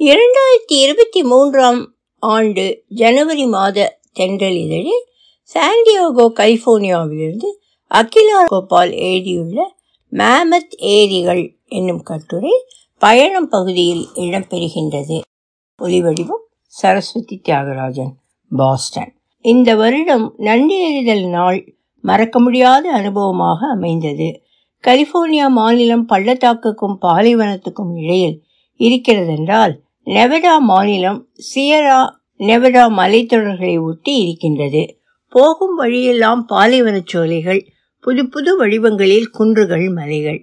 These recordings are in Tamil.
இரண்டாயிரத்தி இருபத்தி மூன்றாம் ஆண்டு ஜனவரி மாத தென்றல் இதழில் சாண்டியாகோ கலிபோர்னியாவிலிருந்து அகிலா கோபால் எழுதியுள்ள மேமத் ஏரிகள் என்னும் கட்டுரை பயணம் பகுதியில் இடம்பெறுகின்றது ஒலிவடிவம் சரஸ்வதி தியாகராஜன் பாஸ்டன் இந்த வருடம் நன்றி எறிதல் நாள் மறக்க முடியாத அனுபவமாக அமைந்தது கலிபோர்னியா மாநிலம் பள்ளத்தாக்குக்கும் பாலைவனத்துக்கும் இடையில் இருக்கிறதென்றால் நெவடா மாநிலம் சியரா நெவடா மலைத்தொடர்களை ஒட்டி இருக்கின்றது போகும் வழியெல்லாம் பாலைவனச் சோலைகள் புது புது வடிவங்களில் குன்றுகள் மலைகள்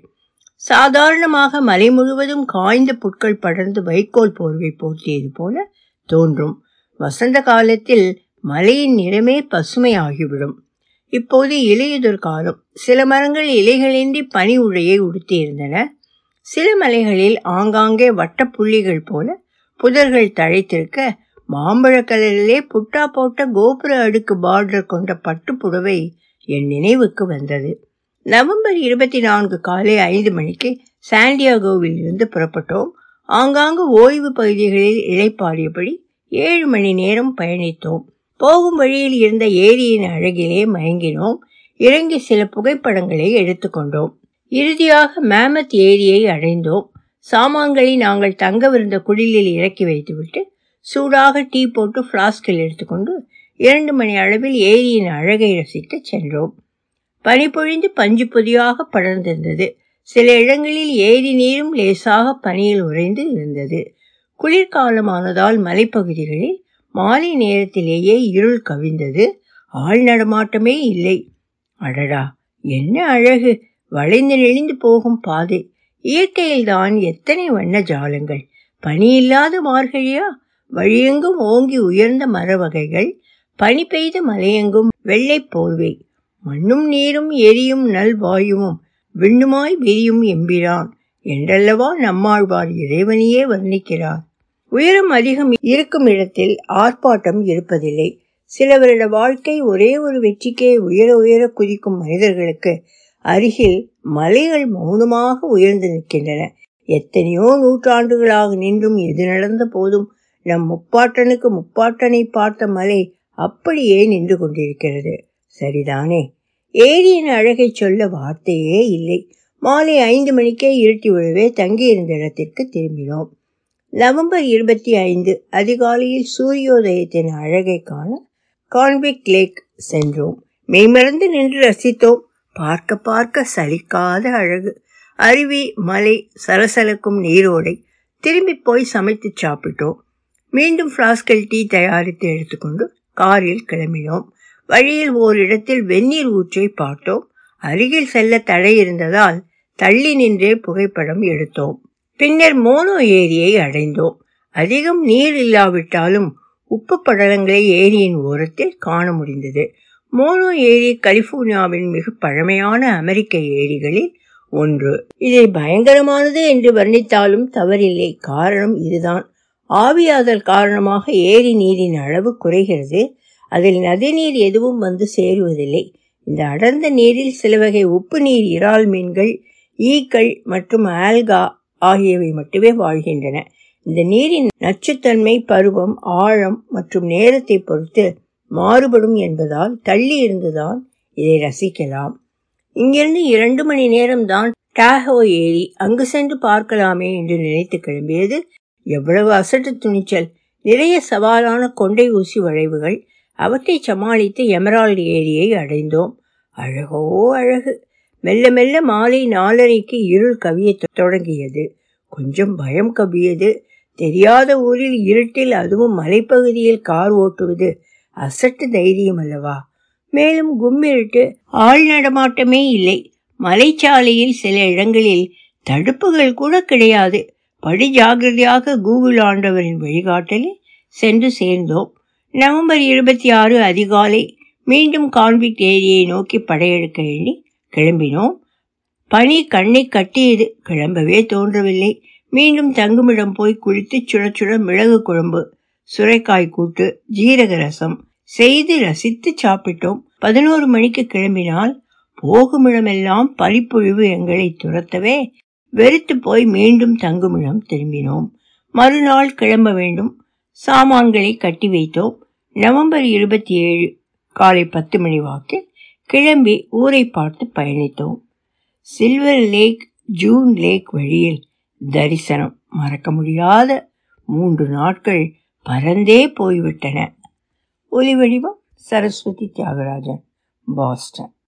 சாதாரணமாக மலை முழுவதும் காய்ந்த புட்கள் படர்ந்து வைக்கோல் போர்வை போர்த்தியது போல தோன்றும் வசந்த காலத்தில் மலையின் நிறமே பசுமையாகிவிடும் இப்போது இலையுதிர் காலம் சில மரங்கள் இலைகளின்றி பனி உழையை உடுத்தியிருந்தன சில மலைகளில் ஆங்காங்கே வட்டப்புள்ளிகள் போல புதர்கள் தழைத்திருக்க மாம்பழ கலரிலே புட்டா போட்ட கோபுர அடுக்கு பார்டர் கொண்ட பட்டு புடவை என் நினைவுக்கு வந்தது நவம்பர் இருபத்தி நான்கு காலை ஐந்து மணிக்கு சாண்டியாகோவில் இருந்து புறப்பட்டோம் ஆங்காங்கு ஓய்வு பகுதிகளில் இழைப்பாடியபடி ஏழு மணி நேரம் பயணித்தோம் போகும் வழியில் இருந்த ஏரியின் அழகிலே மயங்கினோம் இறங்கி சில புகைப்படங்களை எடுத்துக்கொண்டோம் இறுதியாக மேமத் ஏரியை அடைந்தோம் சாமான்களை நாங்கள் தங்கவிருந்த குடிலில் இறக்கி வைத்துவிட்டு சூடாக டீ போட்டு ஃப்ளாஸ்கில் எடுத்துக்கொண்டு இரண்டு மணி அளவில் ஏரியின் அழகை ரசிக்க சென்றோம் பனி பொழிந்து பஞ்சு பொதியாக படர்ந்திருந்தது சில இடங்களில் ஏரி நீரும் லேசாக பனியில் உறைந்து இருந்தது குளிர்காலமானதால் மலைப்பகுதிகளில் மாலை நேரத்திலேயே இருள் கவிந்தது ஆள் நடமாட்டமே இல்லை அடடா என்ன அழகு வளைந்து நெளிந்து போகும் பாதை இயற்கையில்தான் எத்தனை வண்ண ஜாலங்கள் பனி இல்லாத மார்கழியா வழியெங்கும் ஓங்கி உயர்ந்த மர வகைகள் பனி பெய்த மலையெங்கும் வெள்ளை போர்வை மண்ணும் நீரும் எரியும் நல்வாயுவும் விண்ணுமாய் விரியும் எம்பிரான் என்றல்லவா நம்மாழ்வார் இறைவனையே வர்ணிக்கிறார் உயரம் அதிகம் இருக்கும் இடத்தில் ஆர்ப்பாட்டம் இருப்பதில்லை சில வருட வாழ்க்கை ஒரே ஒரு வெற்றிக்கே உயர உயர குதிக்கும் மனிதர்களுக்கு அருகில் மலைகள் மௌனமாக உயர்ந்து நிற்கின்றன எத்தனையோ நூற்றாண்டுகளாக நின்றும் எது நடந்த போதும் நம் முப்பாட்டனுக்கு முப்பாட்டனை பார்த்த மலை அப்படியே நின்று கொண்டிருக்கிறது சரிதானே ஏரியின் அழகை சொல்ல வார்த்தையே இல்லை மாலை ஐந்து மணிக்கே இருட்டி விழவே தங்கியிருந்த இடத்திற்கு திரும்பினோம் நவம்பர் இருபத்தி ஐந்து அதிகாலையில் சூரியோதயத்தின் அழகை காண கான்விக் லேக் சென்றோம் மெய்மறந்து நின்று ரசித்தோம் பார்க்க பார்க்க சலிக்காத அழகு அருவி மலை சலசலக்கும் நீரோடை திரும்பி போய் சமைத்து சாப்பிட்டோம் மீண்டும் ஃப்ளாஸ்கில் டீ தயாரித்து எடுத்துக்கொண்டு காரில் கிளம்பினோம் வழியில் ஓரிடத்தில் வெந்நீர் ஊற்றை பார்த்தோம் அருகில் செல்ல தடை இருந்ததால் தள்ளி நின்றே புகைப்படம் எடுத்தோம் பின்னர் மோனோ ஏரியை அடைந்தோம் அதிகம் நீர் இல்லாவிட்டாலும் உப்பு படலங்களை ஏரியின் ஓரத்தில் காண முடிந்தது மோனோ ஏரி கலிபோர்னியாவின் மிக பழமையான அமெரிக்க ஏரிகளில் ஒன்று இதை பயங்கரமானது என்று வர்ணித்தாலும் தவறில்லை காரணம் இதுதான் ஆவியாதல் காரணமாக ஏரி நீரின் அளவு குறைகிறது அதில் நதிநீர் எதுவும் வந்து சேருவதில்லை இந்த அடர்ந்த நீரில் சில வகை உப்பு நீர் இறால் மீன்கள் ஈக்கள் மற்றும் ஆல்கா ஆகியவை மட்டுமே வாழ்கின்றன இந்த நீரின் நச்சுத்தன்மை பருவம் ஆழம் மற்றும் நேரத்தை பொறுத்து மாறுபடும் என்பதால் தள்ளி இருந்துதான் இதை ரசிக்கலாம் இங்கிருந்து இரண்டு மணி நேரம்தான் டாஹோ ஏரி அங்கு சென்று பார்க்கலாமே என்று நினைத்து கிளம்பியது எவ்வளவு அசட்டு துணிச்சல் நிறைய சவாலான கொண்டை ஊசி வளைவுகள் அவற்றை சமாளித்து எமரால்டு ஏரியை அடைந்தோம் அழகோ அழகு மெல்ல மெல்ல மாலை நாலரைக்கு இருள் கவிய தொடங்கியது கொஞ்சம் பயம் கவியது தெரியாத ஊரில் இருட்டில் அதுவும் மலைப்பகுதியில் கார் ஓட்டுவது அசட்டு தைரியம் அல்லவா மேலும் கும்மிருட்டு ஆள் நடமாட்டமே இல்லை மலைச்சாலையில் சில இடங்களில் தடுப்புகள் கூட கிடையாது படி ஜாகிரதையாக கூகுள் ஆண்டவரின் வழிகாட்டலில் சென்று சேர்ந்தோம் நவம்பர் இருபத்தி ஆறு அதிகாலை மீண்டும் கான்விக்ட் ஏரியை நோக்கி படையெடுக்க எண்ணி கிளம்பினோம் பனி கண்ணை கட்டியது கிளம்பவே தோன்றவில்லை மீண்டும் தங்குமிடம் போய் குளித்து சுட சுட மிளகு குழம்பு சுரைக்காய் கூட்டு ஜீரக ரசம் செய்து ரசித்து சாப்பிட்டோம் பதினோரு மணிக்கு கிளம்பினால் போகுமிடமெல்லாம் பனிப்பொழிவு எங்களை துரத்தவே வெறுத்து போய் மீண்டும் தங்குமிடம் திரும்பினோம் மறுநாள் கிளம்ப வேண்டும் சாமான்களை கட்டி வைத்தோம் நவம்பர் இருபத்தி ஏழு காலை பத்து மணி வாக்கில் கிளம்பி ஊரை பார்த்து பயணித்தோம் சில்வர் லேக் ஜூன் லேக் வழியில் தரிசனம் மறக்க முடியாத மூன்று நாட்கள் பறந்தே போய்விட்டன ஒலி வடிவம் சரஸ்வதி தியாகராஜன் பாஸ்டன்